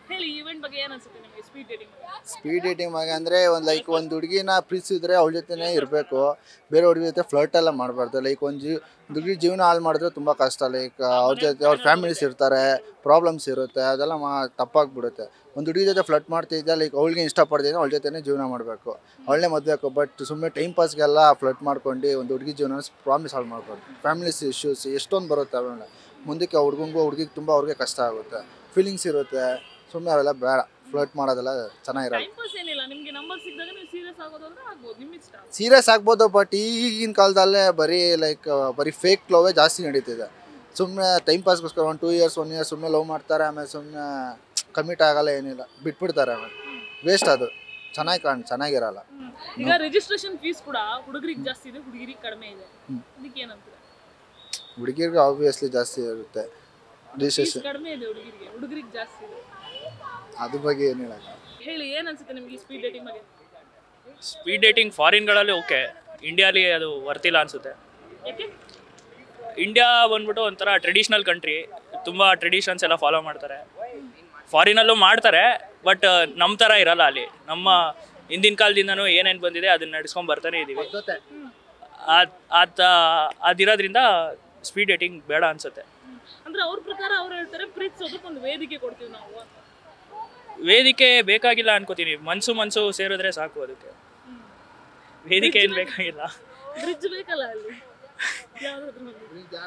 ಹೇಳಿ ಈವೆಂಟ್ ಬಗ್ಗೆ ಏನ್ ಅನ್ಸುತ್ತೆ ನಿಮಗೆ ಸ್ಪೀಡ್ ಡೇಟಿಂಗ್ ಸ್ಪೀಡ್ ಡೇಟಿಂಗ್ ಬಗ್ಗೆ ಅಂದರೆ ಒಂದು ಲೈಕ್ ಒಂದು ಹುಡುಗಿನ ಪ್ರೀತಿಸಿದ್ರೆ ಅವಳ ಜೊತೆನೇ ಇರಬೇಕು ಬೇರೆ ಹುಡುಗಿ ಜೊತೆ ಫ್ಲರ್ಟ್ ಎಲ್ಲ ಮಾಡಬಾರ್ದು ಲೈಕ್ ಒಂದು ಜೀವ ಹುಡುಗಿ ಜೀವನ ಹಾಳು ಮಾಡಿದ್ರೆ ತುಂಬ ಕಷ್ಟ ಲೈಕ್ ಅವ್ರ ಜೊತೆ ಅವ್ರ ಫ್ಯಾಮಿಲೀಸ್ ಇರ್ತಾರೆ ಪ್ರಾಬ್ಲಮ್ಸ್ ಇರುತ್ತೆ ಅದೆಲ್ಲ ಮಾ ತಪ್ಪಾಗ್ಬಿಡುತ್ತೆ ಒಂದು ಹುಡುಗಿ ಜೊತೆ ಫ್ಲರ್ಟ್ ಮಾಡ್ತಿದ್ದೆ ಲೈಕ್ ಅವಳಿಗೆ ಇಷ್ಟಪಡ್ತಿದ್ದೆ ಅವಳ ಜೊತೆನೇ ಜೀವನ ಮಾಡಬೇಕು ಅವಳನ್ನೇ ಮದುವೆ ಬಟ್ ಸುಮ್ಮನೆ ಟೈಮ್ ಪಾಸ್ಗೆಲ್ಲ ಫ್ಲರ್ಟ್ ಮಾಡ್ಕೊಂಡು ಒಂದು ಹುಡುಗಿ ಜೀವನ ಪ್ರಾಮಿಸ್ ಹಾಳು ಮಾಡ್ಬಾರ್ದು ಫ್ಯಾಮಿಲೀಸ್ ಇಶ್ಯೂಸ್ ಎಷ್ಟೊಂದು ಬರುತ್ತೆ ಅವೆಲ್ಲ ಮುಂದಕ್ಕೆ ಆ ಹುಡುಗಂಗೂ ಹುಡುಗಿಗೆ ತುಂಬ ಅವ್ರಿಗೆ ಕಷ್ಟ ಆಗುತ್ತೆ ಫೀಲಿಂಗ್ಸ್ ಇರುತ್ತೆ ಸುಮ್ಮನೆ ಅವೆಲ್ಲ ಬೇಡ ಫ್ಲರ್ಟ್ ಮಾಡೋದೆಲ್ಲ ಚೆನ್ನಾಗಿರಲ್ಲ ಟೈಮ್ ಪಾಸ್ ಏನಿಲ್ಲ ನಿಮ್ಗೆ ನಂಬರ್ ಸಿಕ್ಕಿದಾಗ ನೀವು ಸೀರಿಯಸ್ ಆಗೋದು ಅಂದ್ರೆ ಆಗ್ಬೋದು ನಿಮ್ ಇಷ್ಟ ಸೀರಿಯಸ್ ಆಗ್ಬೋದು ಬಟ್ ಈಗಿನ ಕಾಲದಲ್ಲೇ ಬರೀ ಲೈಕ್ ಬರೀ ಫೇಕ್ ಲವೇ ಜಾಸ್ತಿ ನಡೀತಿದೆ ಸುಮ್ಮನೆ ಟೈಮ್ ಪಾಸ್ಗೋಸ್ಕರ ಒಂದು ಟೂ ಇಯರ್ಸ್ ಒನ್ ಇಯರ್ಸ್ ಸುಮ್ಮನೆ ಲವ್ ಮಾಡ್ತಾರೆ ಆಮೇಲೆ ಸುಮ್ಮನೆ ಕಮಿಟ್ ಆಗಲ್ಲ ಏನಿಲ್ಲ ಬಿಟ್ಬಿಡ್ತಾರೆ ಆಮೇಲೆ ವೇಸ್ಟ್ ಅದು ಚೆನ್ನಾಗಿ ಕಾಣ್ ಚೆನ್ನಾಗಿರಲ್ಲ ಈಗ ರಿಜಿಸ್ಟ್ರೇಷನ್ ಫೀಸ್ ಕೂಡ ಹುಡುಗರಿಗೆ ಜಾಸ್ತಿ ಇದೆ ಹುಡುಗಿರಿಗೆ ಕಡಿಮೆ ಇದೆ ಅದಕ್ಕೆ ಏನಂತೀರ ಹುಡುಗಿರ್ಗೆ ಆಬ್ವಿಯಸ್ಲಿ ಜಾಸ್ತಿ ಇರುತ್ತೆ ಫೀಸ್ ರಿಜಿಸ್ಟ್ರೇಷನ್ ಕಡಿಮೆ ಇದೆ ಹುಡುಗಿರಿಗೆ ಹುಡುಗರಿಗೆ ಜಾಸ್ತಿ ಇದೆ ಅದ್ರ ಬಗ್ಗೆ ಏನು ಹೇಳಲ್ಲ ಹೇಳಿ ಏನ್ ಅನ್ಸುತ್ತೆ ನಿಮ್ಗೆ ಸ್ಪೀಡ್ ಡೇಟಿಂಗ್ ಬಗ್ಗೆ ಸ್ಪೀಡ್ ಡೇಟಿಂಗ್ ಫಾರಿನ್ಗಳಲ್ಲಿ ಓಕೆ ಇಂಡಿಯಾಲಿ ಅದು ವರ್ತಿಲ್ಲ ಅನಿಸುತ್ತೆ ಯಾಕೆ ಇಂಡಿಯಾ ಬಂದ್ಬಿಟ್ಟು ಒಂಥರ ಟ್ರೆಡಿಷ್ನಲ್ ಕಂಟ್ರಿ ತುಂಬ ಟ್ರೆಡಿಷನ್ಸ್ ಎಲ್ಲ ಫಾಲೋ ಮಾಡ್ತಾರೆ ಫಾರಿನಲ್ಲೂ ಮಾಡ್ತಾರೆ ಬಟ್ ನಮ್ಮ ಥರ ಇರಲ್ಲ ಅಲ್ಲಿ ನಮ್ಮ ಹಿಂದಿನ ಕಾಲದಿಂದನೂ ಏನೇನು ಬಂದಿದೆ ಅದನ್ನ ನಡ್ಸ್ಕೊಂಡ್ ಬರ್ತಾನೆ ಇದ್ದೀವಿ ಅದ್ ಅದ್ ಅದಿರೋದ್ರಿಂದ ಸ್ಪೀಡ್ ಡೇಟಿಂಗ್ ಬೇಡ ಅನ್ಸುತ್ತೆ ಅಂದ್ರೆ ಅವ್ರ ಪ್ರಕಾರ ಅವ್ರು ಹೇಳ್ತಾರೆ ಪ್ರೀತಿಸೋದಕ್ಕೆ ಒಂದು ವೇದಿಕೆ ಕೊಡ್ತೀವಿ ನಾವು ಅಂತ ವೇದಿಕೆ ಬೇಕಾಗಿಲ್ಲ ಅನ್ಕೋತೀನಿ ಮನ್ಸು ಮನ್ಸು ಸೇರಿದ್ರೆ ಸಾಕು ಅದಕ್ಕೆ ವೇದಿಕೆ ಏನು ಬೇಕಾಗಿಲ್ಲ ಬ್ರಿಡ್ಜ್ ಬೇಕಲ್ಲ ಅಲ್ಲಿ ಯಾವ್ದಾದ್ರು ಒಂದು.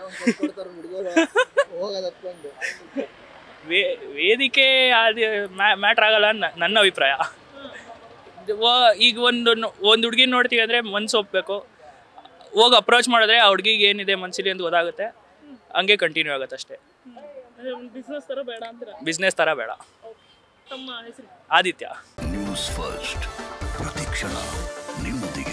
ವೇ ವೇದಿಕೆ ಅದು ಮ್ಯಾಟ್ರ್ ಆಗಲ್ಲ ನ- ನನ್ನ ಅಭಿಪ್ರಾಯ ವ- ಈಗ ಒಂದು ಒಂದು ಹುಡುಗಿನ ನೋಡ್ತೀವಿ ಅಂದರೆ ಮನ್ಸು ಒಪ್ಪಬೇಕು ಹೋಗಿ ಅಪ್ರೋಚ್ ಮಾಡಿದ್ರೆ ಆ ಹುಡುಗಿಗೆ ಏನಿದೆ ಮನ್ಸಿಲಿ ಅಂತ ಗೊತ್ತಾಗುತ್ತೆ ಹಂಗೆ ಕಂಟಿನ್ಯೂ ಆಗುತ್ತೆ ಅಷ್ಟೇ ಅಂದ್ರೆ ಒಂದು ಬಿಸ್ನೆಸ್ ತರ ಬೇಡ ಅಂತೀರ ಬಿಸ್ನೆಸ್ ಥರ ಬೇಡ ತಮ್ಮ ಹೆಸರು ಆದಿತ್ಯ ನ್ಯೂಸ್ ಫಸ್ಟ್ ಪ್ರತಿಕ್ಷಣ ನಿಮ್ಮೊಂದಿಗೆ